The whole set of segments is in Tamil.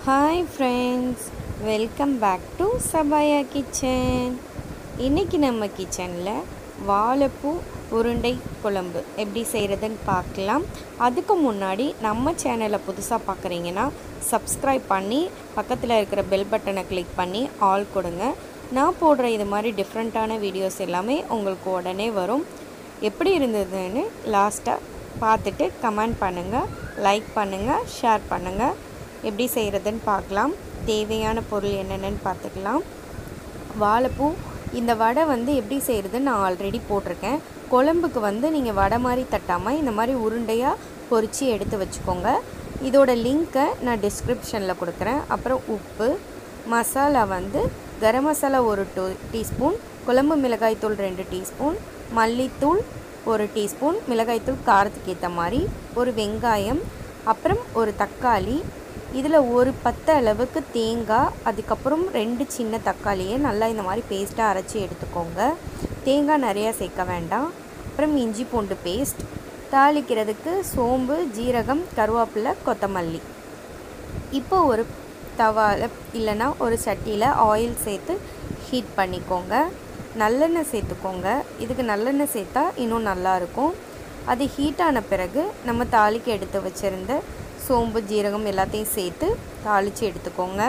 hi friends welcome back to Sabaya kitchen இன்றைக்கி நம்ம கிச்சனில் வாழைப்பூ உருண்டை குழம்பு எப்படி செய்கிறதுன்னு பார்க்கலாம் அதுக்கு முன்னாடி நம்ம சேனலை புதுசாக பார்க்குறீங்கன்னா சப்ஸ்கிரைப் பண்ணி பக்கத்தில் இருக்கிற பெல் பட்டனை கிளிக் பண்ணி ஆல் கொடுங்க நான் போடுற இது மாதிரி டிஃப்ரெண்ட்டான வீடியோஸ் எல்லாமே உங்களுக்கு உடனே வரும் எப்படி இருந்ததுன்னு லாஸ்ட்டாக பார்த்துட்டு கமெண்ட் பண்ணுங்கள் லைக் பண்ணுங்கள் ஷேர் பண்ணுங்கள் எப்படி செய்கிறதுன்னு பார்க்கலாம் தேவையான பொருள் என்னென்னு பார்த்துக்கலாம் வாழைப்பூ இந்த வடை வந்து எப்படி செய்கிறதுன்னு நான் ஆல்ரெடி போட்டிருக்கேன் குழம்புக்கு வந்து நீங்கள் வடை மாதிரி தட்டாமல் இந்த மாதிரி உருண்டையாக பொரித்து எடுத்து வச்சுக்கோங்க இதோட லிங்க்கை நான் டிஸ்கிரிப்ஷனில் கொடுக்குறேன் அப்புறம் உப்பு மசாலா வந்து கரம் மசாலா ஒரு டூ டீஸ்பூன் குழம்பு மிளகாய்த்தூள் ரெண்டு டீஸ்பூன் மல்லித்தூள் ஒரு டீஸ்பூன் மிளகாய்த்தூள் காரத்துக்கு ஏற்ற மாதிரி ஒரு வெங்காயம் அப்புறம் ஒரு தக்காளி இதில் ஒரு பத்து அளவுக்கு தேங்காய் அதுக்கப்புறம் ரெண்டு சின்ன தக்காளியை நல்லா இந்த மாதிரி பேஸ்ட்டாக அரைச்சி எடுத்துக்கோங்க தேங்காய் நிறையா சேர்க்க வேண்டாம் அப்புறம் இஞ்சி பூண்டு பேஸ்ட் தாளிக்கிறதுக்கு சோம்பு ஜீரகம் கருவேப்பிலை கொத்தமல்லி இப்போ ஒரு தவாவில் இல்லைன்னா ஒரு சட்டியில் ஆயில் சேர்த்து ஹீட் பண்ணிக்கோங்க நல்லெண்ணெய் சேர்த்துக்கோங்க இதுக்கு நல்லெண்ணெய் சேர்த்தா இன்னும் நல்லாயிருக்கும் அது ஹீட் ஆன பிறகு நம்ம தாளிக்கு எடுத்து வச்சுருந்த சோம்பு ஜீரகம் எல்லாத்தையும் சேர்த்து தாளித்து எடுத்துக்கோங்க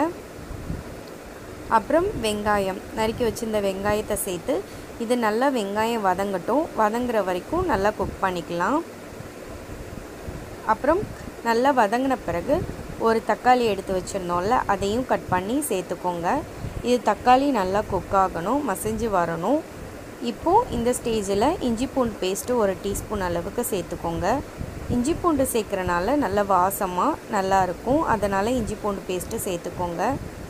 அப்புறம் வெங்காயம் நறுக்கி வச்சுருந்த வெங்காயத்தை சேர்த்து இது நல்லா வெங்காயம் வதங்கட்டும் வதங்குற வரைக்கும் நல்லா குக் பண்ணிக்கலாம் அப்புறம் நல்லா வதங்கின பிறகு ஒரு தக்காளி எடுத்து வச்சுருந்தோம்ல அதையும் கட் பண்ணி சேர்த்துக்கோங்க இது தக்காளி நல்லா குக் ஆகணும் மசிஞ்சு வரணும் இப்போது இந்த ஸ்டேஜில் இஞ்சி பூண்டு பேஸ்ட்டு ஒரு டீஸ்பூன் அளவுக்கு சேர்த்துக்கோங்க இஞ்சி பூண்டு சேர்க்குறனால நல்ல வாசமாக நல்லாயிருக்கும் அதனால் இஞ்சி பூண்டு பேஸ்ட்டு சேர்த்துக்கோங்க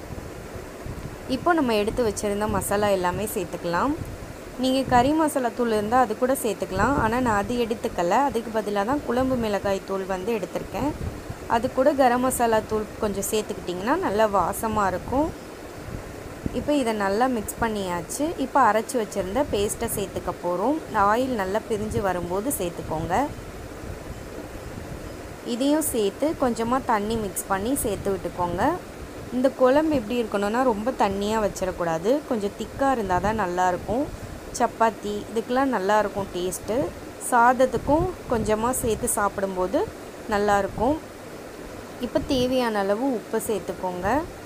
இப்போ நம்ம எடுத்து வச்சுருந்த மசாலா எல்லாமே சேர்த்துக்கலாம் நீங்கள் கறி மசாலா தூள் இருந்தால் அது கூட சேர்த்துக்கலாம் ஆனால் நான் அது எடுத்துக்கல அதுக்கு பதிலாக தான் குழம்பு மிளகாய் தூள் வந்து எடுத்திருக்கேன் அது கூட கரம் மசாலா தூள் கொஞ்சம் சேர்த்துக்கிட்டிங்கன்னா நல்லா வாசமாக இருக்கும் இப்போ இதை நல்லா மிக்ஸ் பண்ணியாச்சு இப்போ அரைச்சி வச்சுருந்த பேஸ்ட்டை சேர்த்துக்க போகிறோம் ஆயில் நல்லா பிரிஞ்சு வரும்போது சேர்த்துக்கோங்க இதையும் சேர்த்து கொஞ்சமாக தண்ணி மிக்ஸ் பண்ணி சேர்த்து விட்டுக்கோங்க இந்த குழம்பு எப்படி இருக்கணும்னா ரொம்ப தண்ணியாக வச்சிடக்கூடாது கொஞ்சம் திக்காக இருந்தால் தான் நல்லாயிருக்கும் சப்பாத்தி இதுக்கெலாம் நல்லாயிருக்கும் டேஸ்ட்டு சாதத்துக்கும் கொஞ்சமாக சேர்த்து சாப்பிடும்போது நல்லாயிருக்கும் இப்போ தேவையான அளவு உப்பு சேர்த்துக்கோங்க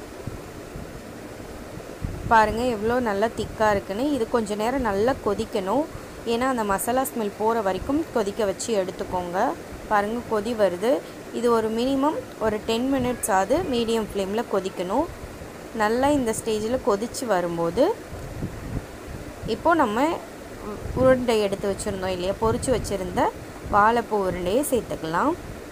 பாருங்கள் எவ்வளோ நல்லா திக்காக இருக்குன்னு இது கொஞ்சம் நேரம் நல்லா கொதிக்கணும் ஏன்னா அந்த மசாலா ஸ்மெல் போகிற வரைக்கும் கொதிக்க வச்சு எடுத்துக்கோங்க பாருங்கள் கொதி வருது இது ஒரு மினிமம் ஒரு டென் மினிட்ஸ் ஆகுது மீடியம் ஃப்ளேமில் கொதிக்கணும் நல்லா இந்த ஸ்டேஜில் கொதித்து வரும்போது இப்போது நம்ம உருண்டை எடுத்து வச்சுருந்தோம் இல்லையா பொறிச்சு வச்சுருந்த வாழைப்பூ உருண்டையை சேர்த்துக்கலாம்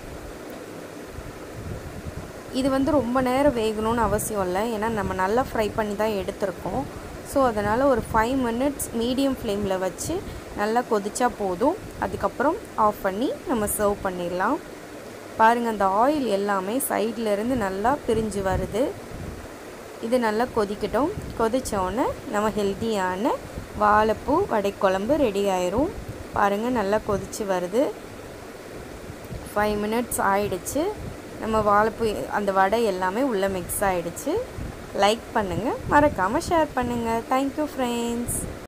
இது வந்து ரொம்ப நேரம் வேகணும்னு அவசியம் இல்லை ஏன்னா நம்ம நல்லா ஃப்ரை பண்ணி தான் எடுத்திருக்கோம் ஸோ அதனால் ஒரு ஃபைவ் மினிட்ஸ் மீடியம் ஃப்ளேமில் வச்சு நல்லா கொதிச்சா போதும் அதுக்கப்புறம் ஆஃப் பண்ணி நம்ம சர்வ் பண்ணிடலாம் பாருங்கள் அந்த ஆயில் எல்லாமே சைட்லேருந்து நல்லா பிரிஞ்சு வருது இது நல்லா கொதிக்கட்டும் கொதித்தோடனே நம்ம ஹெல்த்தியான வாழைப்பூ வடைக்குழம்பு ரெடி ஆயிரும் பாருங்கள் நல்லா கொதித்து வருது ஃபைவ் மினிட்ஸ் ஆயிடுச்சு நம்ம வாழைப்பூ அந்த வடை எல்லாமே உள்ளே மிக்ஸ் ஆகிடுச்சு லைக் பண்ணுங்கள் மறக்காமல் ஷேர் பண்ணுங்கள் தேங்க்யூ ஃப்ரெண்ட்ஸ்